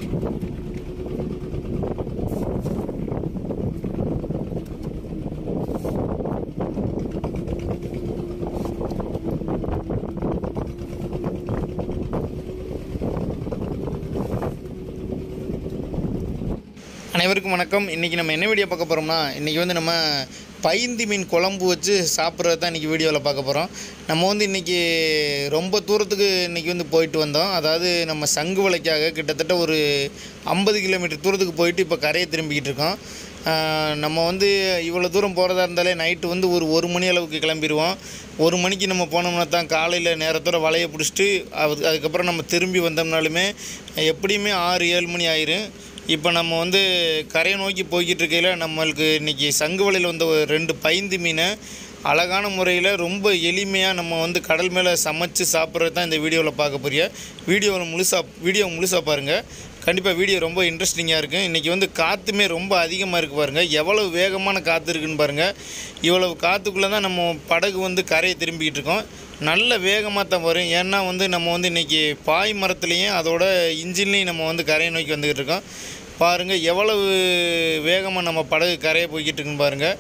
அனைவருக்கும் வணக்கம் இன்றைக்கி நம்ம என்ன வீடியோ பார்க்க போகிறோம்னா இன்றைக்கி வந்து நம்ம பைந்தி மீன் குழம்பு வச்சு சாப்பிட்றது தான் இன்றைக்கி வீடியோவில் பார்க்க போகிறோம் நம்ம வந்து இன்றைக்கி ரொம்ப தூரத்துக்கு இன்றைக்கி வந்து போயிட்டு வந்தோம் அதாவது நம்ம சங்கு வலைக்காக கிட்டத்தட்ட ஒரு ஐம்பது கிலோமீட்டர் தூரத்துக்கு போயிட்டு இப்போ கரையை திரும்பிக்கிட்டு இருக்கோம் ஆஹ் நம்ம வந்து இவ்வளோ தூரம் போகிறதா இருந்தாலே நைட்டு வந்து ஒரு ஒரு மணி அளவுக்கு கிளம்பிடுவோம் ஒரு மணிக்கு நம்ம போனோம்னா தான் காலையில் நேரத்தோட வலையை பிடிச்சிட்டு அது அதுக்கப்புறம் நம்ம திரும்பி வந்தோம்னாலுமே எப்படியுமே ஆறு ஏழு மணி ஆயிரும் இப்போ நம்ம வந்து கரையை நோக்கி போய்கிட்டு இருக்கையில் நம்மளுக்கு இன்றைக்கி சங்கு வலையில் வந்த ஒரு ரெண்டு பைந்து மீனை அழகான முறையில் ரொம்ப எளிமையாக நம்ம வந்து கடல் மேலே சமைச்சு சாப்பிட்றது தான் இந்த வீடியோவில் பார்க்க போறிய வீடியோவில் முழுசாக வீடியோ முழுசாக பாருங்கள் கண்டிப்பாக வீடியோ ரொம்ப இன்ட்ரெஸ்டிங்காக இருக்கும் இன்றைக்கி வந்து காற்றுமே ரொம்ப அதிகமாக இருக்குது பாருங்கள் எவ்வளவு வேகமான காற்று இருக்குன்னு பாருங்கள் இவ்வளவு காற்றுக்குள்ளே தான் நம்ம படகு வந்து கரையை திரும்பிக்கிட்டு இருக்கோம் நல்ல வேகமாக தான் வரும் ஏன்னா வந்து நம்ம வந்து இன்றைக்கி பாய் மரத்துலேயும் அதோட இன்ஜின்லேயும் நம்ம வந்து கரையை நோக்கி வந்துக்கிட்டு இருக்கோம் பாருங்கள் எவ்வளவு வேகமாக நம்ம படகு கரையை போய்கிட்டு இருக்குன்னு பாருங்கள்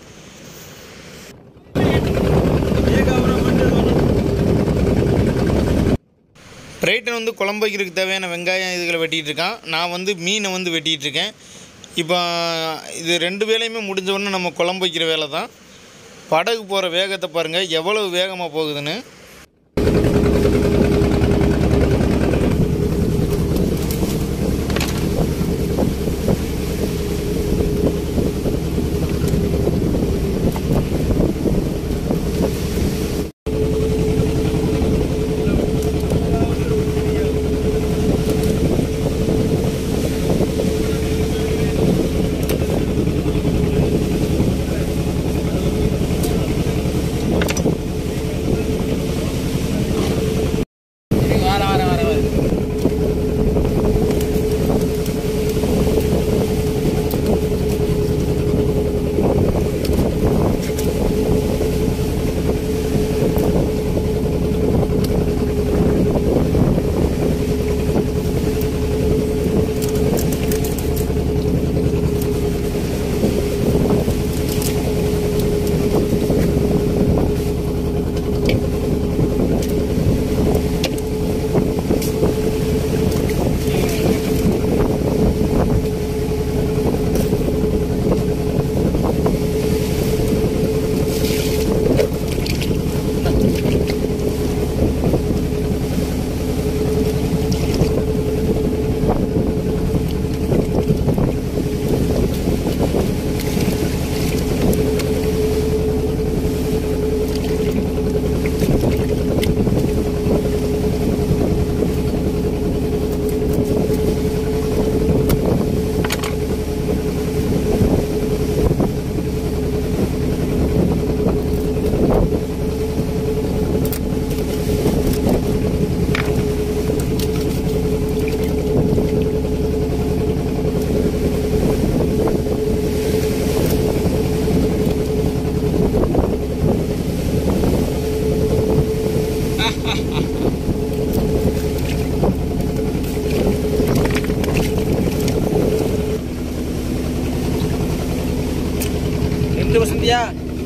பிரைட்டன் வந்து குழம்பு வைக்கிறதுக்கு தேவையான வெங்காயம் இதுகளை வெட்டிகிட்டு இருக்கான் நான் வந்து மீனை வந்து வெட்டிகிட்டு இருக்கேன் இப்போ இது ரெண்டு வேலையுமே முடிஞ்ச உடனே நம்ம குழம்பு வைக்கிற வேலை தான் படகு போகிற வேகத்தை பாருங்கள் எவ்வளவு வேகமாக போகுதுன்னு ரெண்டு வசந்தியா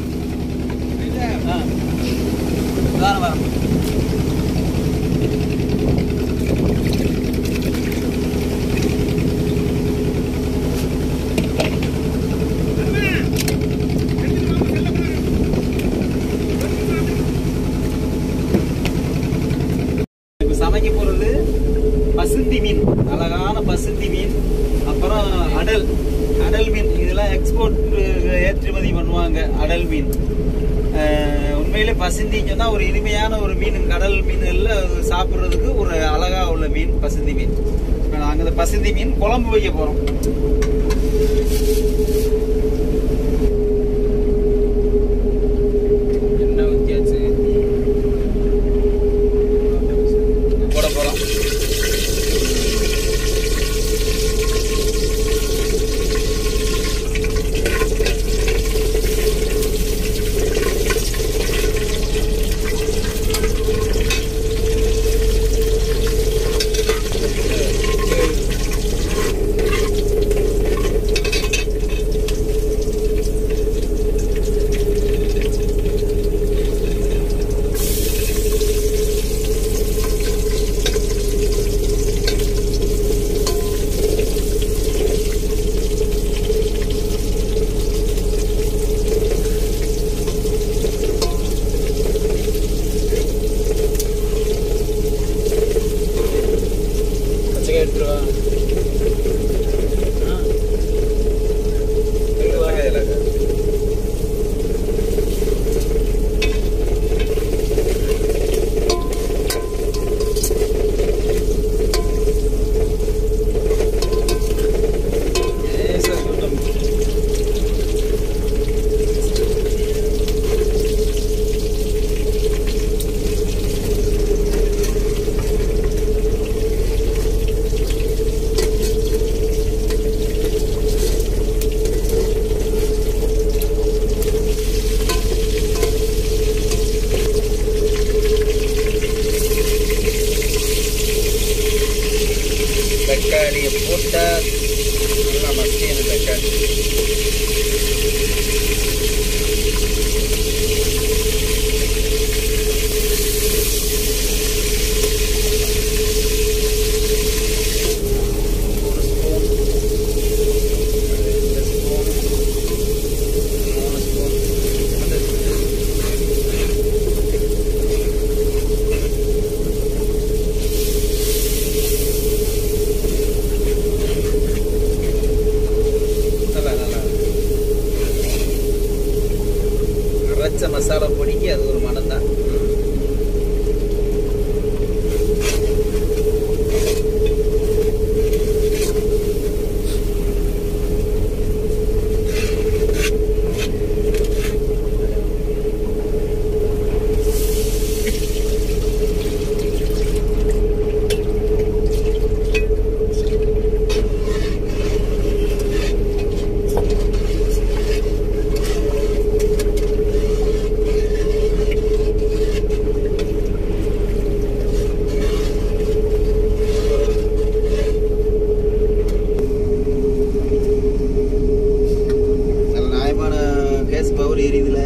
ஆ. வாரம் வாரம் இப்ப சமைக்க போறது பசுந்தி மீன் அழகான பசுந்தி மீன் அப்புறம் அடல் அடல் மீன் இதெல்லாம் எக்ஸ்போர்ட் ஏற்றுமதி பண்ணுவாங்க அடல் மீன் அஹ், உண்மையிலே பசுந்தின்னு சொன்னா ஒரு இனிமையான ஒரு மீன் கடல் மீன்கள்ல சாப்பிடுறதுக்கு ஒரு அழகா உள்ள மீன் பசுந்தி மீன் இப்ப நாங்க இந்த பசுந்தி மீன் குழம்பு வைக்க போறோம் என்ன ஊத்தியாச்சு போட போறோம் தக்காளியை போட்டால் நல்லா மசியணும் தக்காளி ஒரு ஸ்பூன் ரெண்டு ஸ்பூன் மூணு ஸ்பூன் நல்லா நல்லா அரைச்ச மசாலா பொடிக்கு அது ஒரு மனம் தான் நல்ல நியாயமான கேஸ் பவர் எரியுதுல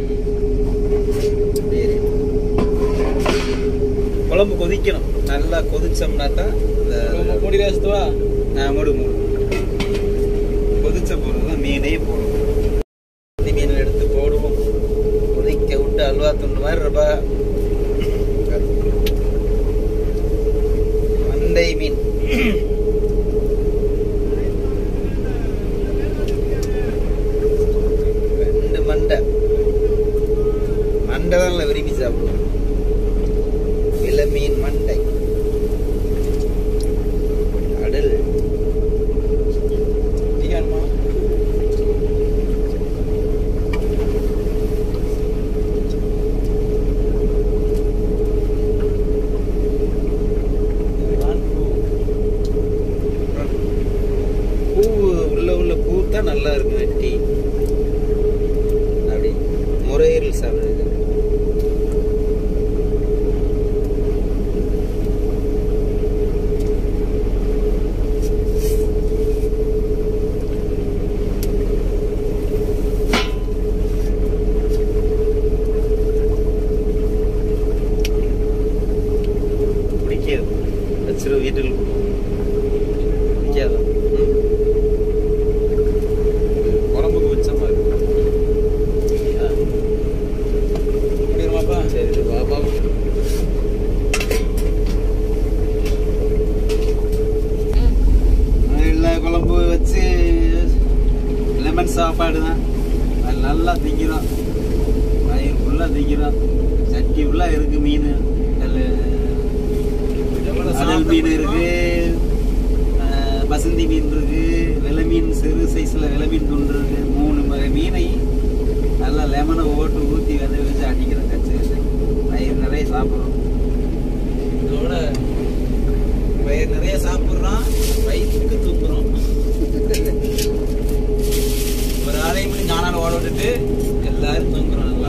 குழம்பு கொதிக்கணும் நல்லா கொதிச்சோம்னா தான் இந்த மூடி ரசித்துவா ஆ, மூடு மூடு கொதிச்ச பொருள் தான் மீனே போடுவோம் இந்த மீன் எடுத்து போடுவோம் கொதிக்க விட்டு அல்வா துண்டு மாதிரி ரூபா மண்டை மீன் ரெண்டு மண்டை மண்டை தான் நல்லா விரும்பி சாப்பிடுவோம் இள மீன் மண்டை அடல் டிகான்மா பூ உள்ள உள்ள பூ தான் நல்லா இருக்கும் வெட்டி அப்படி முறையில் சாப்பிடுறது பிடிக்காது வச்சிரு வீட்டில் பிடிக்காது ம். குழம்புக்கு வச்சமா இருக்கும் ஆ, முடியுமாப்பா சரி பாபா இல்லை குழம்பு வச்சு லெமன் சாப்பாடு தான் அது நல்லா திங்கிறோம் வயிறு ஃபுல்லாக திங்கிறோம் சட்டி ஃபுல்லாக இருக்கு மீன் அதில் அடல் மீன் இருக்கு அஹ், பசந்தி மீன் இருக்கு வெலை மீன் சிறு சைஸ்ல வெலை மீன் துண்டு இருக்கு மூணு வகை மீனை நல்லா லெமனை ஓட்டு ஊற்றி விதை வச்சு அடிக்கிற கச்சு வயிறு நிறைய சாப்பிட்றோம் இதோட வயிறு நிறைய சாப்பிட்றோம் வயிற்றுக்கு தூக்குறோம் ஒரு ஆளையும் மணி ஞானால ஓட விட்டுட்டு எல்லாரும் தூங்குறோம் நல்லா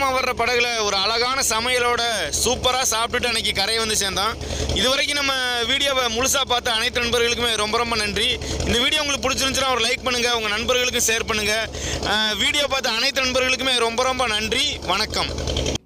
வேகமாக வர்ற படகுல ஒரு அழகான சமையலோட சூப்பராக சாப்பிட்டுட்டு அன்னைக்கு கரையை வந்து சேர்ந்தோம் இது வரைக்கும் நம்ம வீடியோவை முழுசாக பார்த்த அனைத்து நண்பர்களுக்குமே ரொம்ப ரொம்ப நன்றி இந்த வீடியோ உங்களுக்கு பிடிச்சிருந்துச்சுன்னா ஒரு லைக் பண்ணுங்கள் உங்கள் நண்பர்களுக்கும் ஷேர் பண்ணுங்கள் வீடியோ பார்த்த அனைத்து நண்பர்களுக்குமே ரொம்ப ரொம்ப நன்றி வணக்கம்